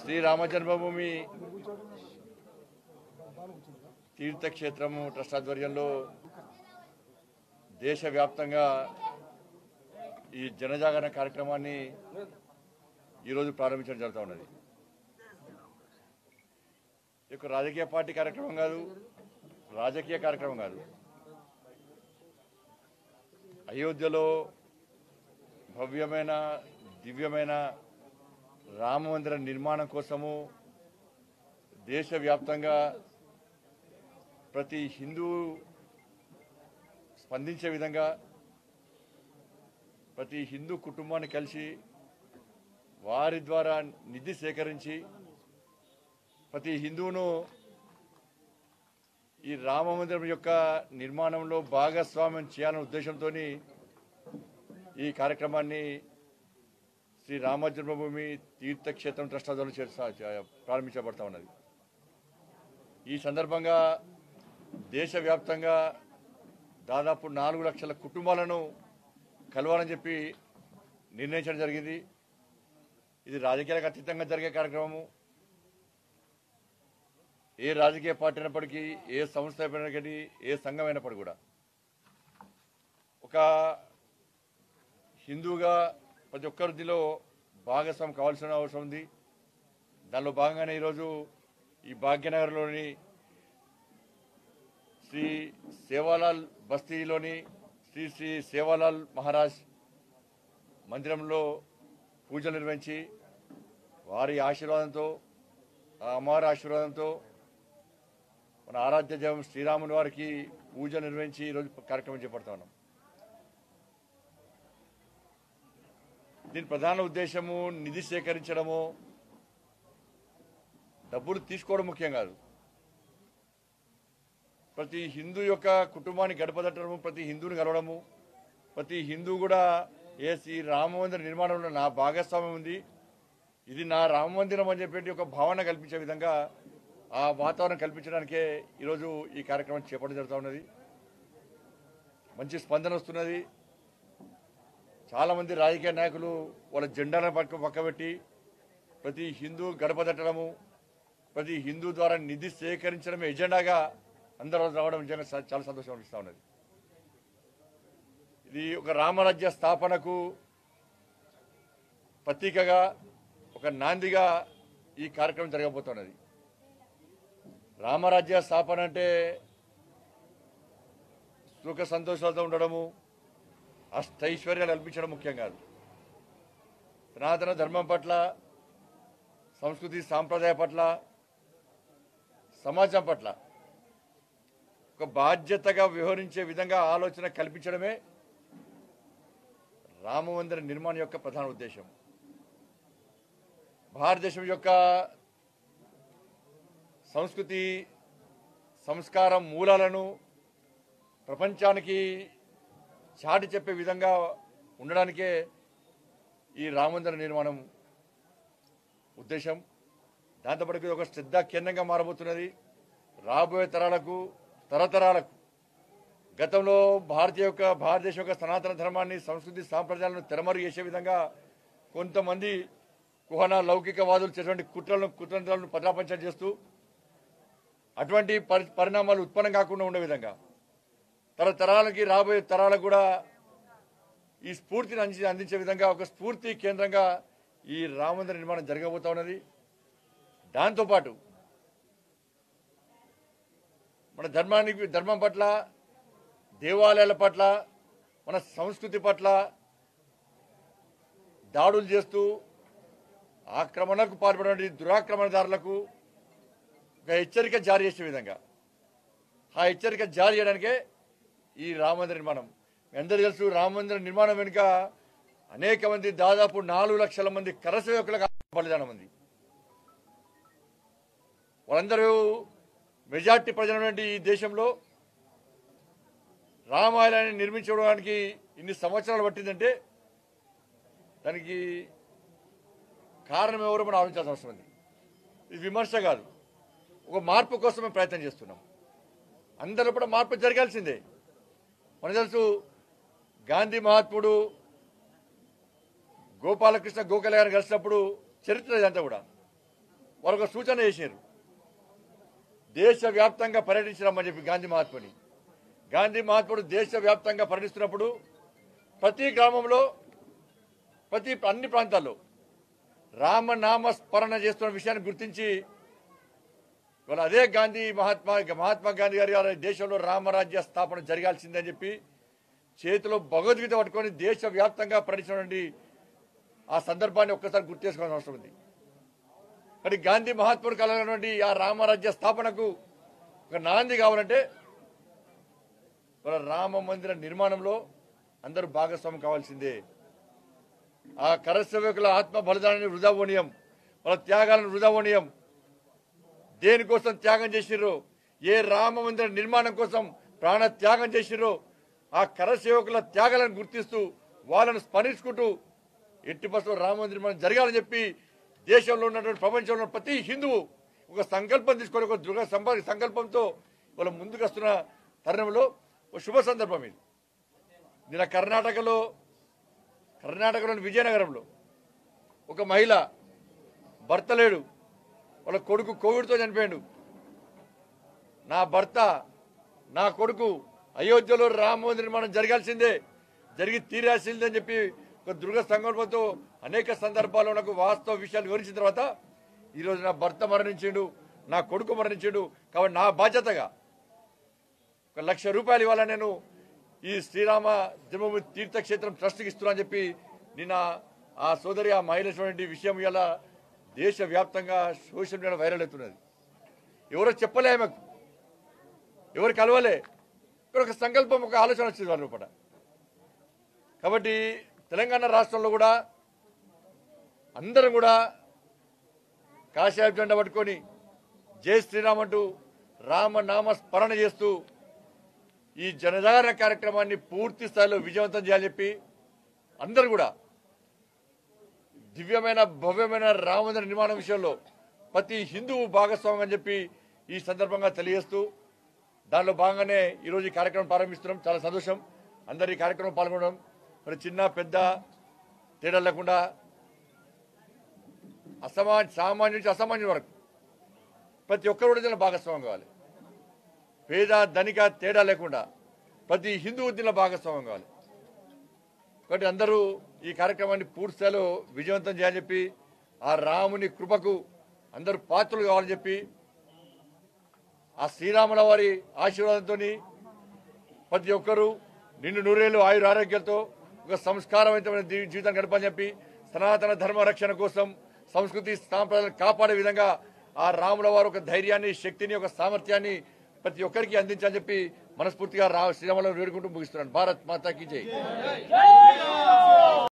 శ్రీరామ జన్మభూమి తీర్థక్షేత్రము trust ఆధ్వర్యంలో దేశవ్యాప్తంగా ఈ జనజాగరణ కార్యక్రమాన్ని ఈరోజు ప్రారంభించడం జరుగుతూ ఉన్నది ఈ యొక్క రాజకీయ పార్టీ కార్యక్రమం కాదు రాజకీయ కార్యక్రమం కాదు అయోధ్యలో భవ్యమైన దివ్యమైన రామ మందిర నిర్మాణం కోసము దేశవ్యాప్తంగా ప్రతి హిందూ స్పందించే విధంగా ప్రతి హిందూ కుటుంబాన్ని కలిసి వారి ద్వారా నిధి సేకరించి ప్రతి హిందువును ఈ రామ మందిరం యొక్క నిర్మాణంలో భాగస్వామ్యం చేయాలనే ఉద్దేశంతో ఈ కార్యక్రమాన్ని శ్రీ రామ జన్మభూమి తీర్థక్షేత్రం ట్రస్ట్ ఆధ్వర్యంలో చేస్తా- చే- ప్రారంభించబడతా ఉన్నది ఈ సందర్భంగా దేశవ్యాప్తంగా దాదాపు నాలుగు లక్షల కుటుంబాలను కలవాలని చెప్పి నిర్ణయించడం జరిగింది ఇది రాజకీయాలకు అతీతంగా జరిగే కార్యక్రమము ఏ రాజకీయ పార్టీ అయినప్పటికీ ఏ సంస్థ అయినప్పటికీ ఏ సంఘం అయినప్పటికీ కూడా ఒక హిందూగా ప్రతి ఒక్కరిదిలో భాగస్వామి కావాల్సిన అవసరం ఉంది దానిలో భాగంగానే ఈరోజు ఈ భాగ్యనగర్లోని శ్రీ సేవాలాల్ బస్తీలోని శ్రీ శ్రీ సేవాలాల్ మహారాజ్ మందిరంలో పూజలు నిర్వహించి వారి ఆశీర్వాదంతో ఆ అమ్మవారి ఆశీర్వాదంతో మన ఆరాధ్య జవం శ్రీరాముని వారికి పూజ నిర్వహించి ఈరోజు కార్యక్రమం చేపడతా ఉన్నాం దీని ప్రధాన ఉద్దేశము నిధి సేకరించడము డబ్బులు తీసుకోవడం ముఖ్యం కాదు ప్రతి హిందూ యొక్క కుటుంబాన్ని గడపదట్టడము ప్రతి హిందువుని కలవడము ప్రతి హిందూ కూడా ఏ శ్రీ రామ మందిర నిర్మాణంలో నా భాగస్వామ్యం ఉంది ఇది నా రామ మందిరం అని చెప్పేటి ఒక భావన కల్పించే విధంగా ఆ వాతావరణం కల్పించడానికే ఈరోజు ఈ కార్యక్రమం చేపట్టడం జరుగుతూ ఉన్నది మంచి స్పందన వస్తున్నది చాలామంది రాజకీయ నాయకులు వాళ్ళ జెండాలను పక్క పక్కబెట్టి ప్రతి హిందూ గడప తట్టడము ప్రతి హిందూ ద్వారా నిధి సేకరించడం ఎజెండాగా అందరూ రావడం నిజంగా చా- చాలా సంతోషం అనిపిస్తూ ఉన్నది ఇది ఒక రామరాజ్య స్థాపనకు ప్రతీకగా ఒక నాందిగా ఈ కార్యక్రమం జరగబోతున్నది రామరాజ్య స్థాపన అంటే సుఖ సంతోషాలతో ఉండడము అష్టైశ్వర్యాలు కల్పించడం ముఖ్యం కాదు సనాతన ధర్మం పట్ల సంస్కృతి సాంప్రదాయ పట్ల సమాజం పట్ల ఒక బాధ్యతగా వ్యవహరించే విధంగా ఆలోచన కల్పించడమే రామమందిర నిర్మాణం యొక్క ప్రధాన ఉద్దేశం భారతదేశం యొక్క సంస్కృతి సంస్కారం మూలాలను ప్రపంచానికి చాటి చెప్పే విధంగా ఉండడానికే ఈ రామందిర నిర్మాణం ఉద్దేశం దాంతోపాటు ఇది ఒక శ్రద్ధా కేంద్రంగా మారబోతున్నది రాబోయే తరాలకు తరతరాలకు గతంలో భారతీయ యొక్క భారతదేశం యొక్క సనాతన ధర్మాన్ని సంస్కృతి సాంప్రదాయాలను తెరమరుగు చేసే విధంగా కొంతమంది కుహన లౌకికవాదులు చేసేటువంటి కుట్రలను కుట్రంత్రాలను పటాపంచం చేస్తూ అటువంటి పరి పరిణామాలు ఉత్పన్నం కాకుండా ఉండే విధంగా తరతరాలకి రాబోయే తరాలకు కూడా ఈ స్ఫూర్తిని అంది అందించే విధంగా ఒక స్ఫూర్తి కేంద్రంగా ఈ రామందిర నిర్మాణం జరగబోతా ఉన్నది దాంతోపాటు మన ధర్మానికి ధర్మం పట్ల దేవాలయాల పట్ల మన సంస్కృతి పట్ల దాడులు చేస్తూ ఆక్రమణకు పాల్పడే దురాక్రమణదారులకు ఒక హెచ్చరిక జారీ చేసే విధంగా ఆ హెచ్చరిక జారీ చేయడానికే ఈ రామమందిర నిర్మాణం మీ అందరూ తెలుసు రామమందిర నిర్మాణం వెనుక అనేక మంది దాదాపు నాలుగు లక్షల మంది కరసేవకులకు బలిదానం ఉంది వాళ్ళందరూ మెజార్టీ ప్రజలైనటువంటి ఈ దేశంలో రామాయణాన్ని నిర్మించడానికి ఇన్ని సంవత్సరాలు పట్టిందంటే దానికి కారణం ఎవరో మనం ఆలోచించాల్సిన అవసరం ఉంది ఇది విమర్శ కాదు ఒక మార్పు కోసం మేము ప్రయత్నం చేస్తున్నాం అందరూ కూడా మార్పు జరగాల్సిందే మనకు తెలుసు గాంధీ మహాత్ముడు గోపాలకృష్ణ గోఖలే గారిని కలిసినప్పుడు చరిత్ర ఇదంతా కూడా వారు ఒక సూచన చేశారు దేశవ్యాప్తంగా పర్యటించడమని చెప్పి గాంధీ మహాత్ముని గాంధీ మహాత్ముడు దేశవ్యాప్తంగా పర్యటిస్తున్నప్పుడు ప్రతి గ్రామంలో ప్రతి అన్ని ప్రాంతాల్లో రామనామ స్మరణ చేస్తున్న విషయాన్ని గుర్తించి ఇవాళ అదే గాంధీ మహాత్మా మహాత్మా గాంధీ గారి గారి దేశంలో రామరాజ్య స్థాపన జరగాల్సిందని చెప్పి చేతిలో భగవద్గీత పట్టుకొని దేశవ్యాప్తంగా పర్యటించినటువంటి ఆ సందర్భాన్ని ఒక్కసారి గుర్తు చేసుకోవాల్సిన అవసరం ఉంది కానీ గాంధీ మహాత్ముడు కలగినటువంటి ఆ రామరాజ్య స్థాపనకు ఒక నాంది కావాలంటే మన రామ మందిర నిర్మాణంలో అందరూ భాగస్వామ్యం కావాల్సిందే ఆ కరసేవకుల ఆత్మ బలిదానాన్ని వృధా పోనీయం వాళ్ళ త్యాగాలను వృధా పోనీయం దేనికోసం త్యాగం చేసిర్రో ఏ రామ మందిర నిర్మాణం కోసం ప్రాణ త్యాగం చేసిర్రో ఆ కరసేవకుల త్యాగాలను గుర్తిస్తూ వాళ్ళను స్మరించుకుంటూ ఎట్టి బస్సులో రామ మందిర నిర్మాణం జరగాలని చెప్పి దేశంలో ఉన్నటువంటి ప్రపంచంలో ఉన్న ప్రతి హిందువు ఒక సంకల్పం తీసుకొని ఒక దృఢ సంప- సంకల్పంతో వాళ్ళ ముందుకు వస్తున్న తరుణంలో ఒక శుభ సందర్భం ఇది నిన్న కర్ణాటకలో కర్ణాటకలోని విజయనగరంలో ఒక మహిళ భర్త లేడు వాళ్ళ కొడుకు కోవిడ్తో చనిపోయాడు నా భర్త నా కొడుకు అయోధ్యలో రామ మందిర నిర్మాణం జరగాల్సిందే జరిగి తీరాల్సిందే అని చెప్పి ఒక దృఢ సంకల్పంతో అనేక సందర్భాల్లో నాకు వాస్తవ విషయాలు వివరించిన తర్వాత ఈరోజు నా భర్త మరణించిండు నా కొడుకు మరణించిండు కాబట్టి నా బాధ్యతగా ఒక లక్ష రూపాయలు ఇవ్వాలని నేను ఈ శ్రీరామ జన్మభూమి తీర్థక్షేత్రం ట్రస్ట్కి ఇస్తున్నా అని చెప్పి నిన్న ఆ సోదరి ఆ మహిళ చూడండి విషయం ఇలా దేశవ్యాప్తంగా సోషల్ మీడియా వైరల్ అవుతున్నది ఎవరో చెప్పలే ఆమెకు ఎవరు కలవలే ఇక్కడ ఒక సంకల్పం ఒక ఆలోచన వచ్చింది వాళ్ళ లోపల కాబట్టి తెలంగాణ రాష్ట్రంలో కూడా అందరం కూడా కాషాయ జెండా పట్టుకొని జై శ్రీరామ్ అంటూ రామనామ స్మరణ చేస్తూ ఈ జనజాగరణ కార్యక్రమాన్ని పూర్తి స్థాయిలో విజయవంతం చేయాలని చెప్పి అందరూ కూడా దివ్యమైన భవ్యమైన రామమందిర నిర్మాణం విషయంలో ప్రతి హిందువు భాగస్వామ్యం అని చెప్పి ఈ సందర్భంగా తెలియజేస్తూ దానిలో భాగంగానే ఈరోజు ఈ కార్యక్రమం ప్రారంభిస్తున్నాం చాలా సంతోషం అందరు ఈ కార్యక్రమం పాల్గొనడం మరి చిన్న పెద్ద తేడా లేకుండా అసమా సామాన్య నుంచి అసామాన్యం వరకు ప్రతి ఒక్కరు కూడా దీనిలో భాగస్వామ్యం కావాలి పేద ధనిక తేడా లేకుండా ప్రతి హిందువు దీనిలో భాగస్వామ్యం కావాలి కాబట్టి అందరూ ఈ కార్యక్రమాన్ని పూర్తి స్థాయిలో విజయవంతం చేయాలని చెప్పి ఆ రాముని కృపకు అందరూ పాత్రలు కావాలని చెప్పి ఆ శ్రీరాముల వారి ఆశీర్వాదంతో ప్రతి ఒక్కరూ నిన్ను నూరేళ్ళు ఆయుర ఆరోగ్యాలతో ఒక సంస్కారవంతమైన జీ- జీవితం గడపాలని చెప్పి సనాతన ధర్మ రక్షణ కోసం సంస్కృతి సాంప్రదాయాలను కాపాడే విధంగా ఆ రాముల వారు ఒక ధైర్యాన్ని శక్తిని ఒక సామర్థ్యాన్ని ప్రతి ఒక్కరికి అందించాలని చెప్పి మనస్ఫూర్తిగా రా శ్రీరాములను వేడుకుంటూ ముగిస్తున్నాను భారత్ మాతాకి జై